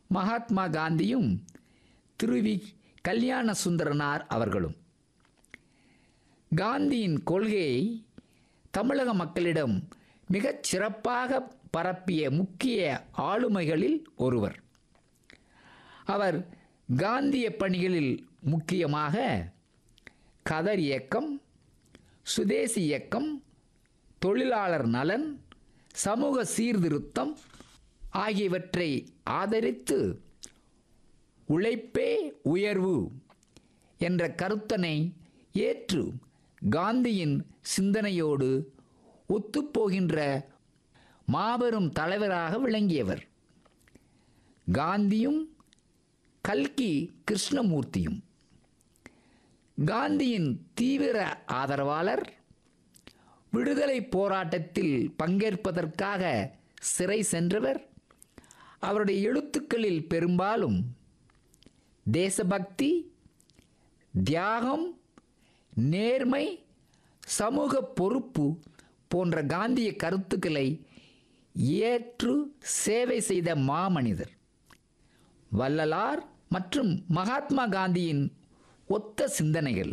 மகாத்மா காந்தியும் திருவி கல்யாண சுந்தரனார் அவர்களும் காந்தியின் கொள்கையை தமிழக மக்களிடம் மிகச் சிறப்பாக பரப்பிய முக்கிய ஆளுமைகளில் ஒருவர் அவர் காந்திய பணிகளில் முக்கியமாக கதர் இயக்கம் சுதேசி இயக்கம் தொழிலாளர் நலன் சமூக சீர்திருத்தம் ஆகியவற்றை ஆதரித்து உழைப்பே உயர்வு என்ற கருத்தனை ஏற்று காந்தியின் சிந்தனையோடு ஒத்துப்போகின்ற மாபெரும் தலைவராக விளங்கியவர் காந்தியும் கல்கி கிருஷ்ணமூர்த்தியும் காந்தியின் தீவிர ஆதரவாளர் விடுதலை போராட்டத்தில் பங்கேற்பதற்காக சிறை சென்றவர் அவருடைய எழுத்துக்களில் பெரும்பாலும் தேசபக்தி தியாகம் நேர்மை சமூக பொறுப்பு போன்ற காந்திய கருத்துக்களை ஏற்று சேவை செய்த மாமனிதர் வள்ளலார் மற்றும் மகாத்மா காந்தியின் ஒத்த சிந்தனைகள்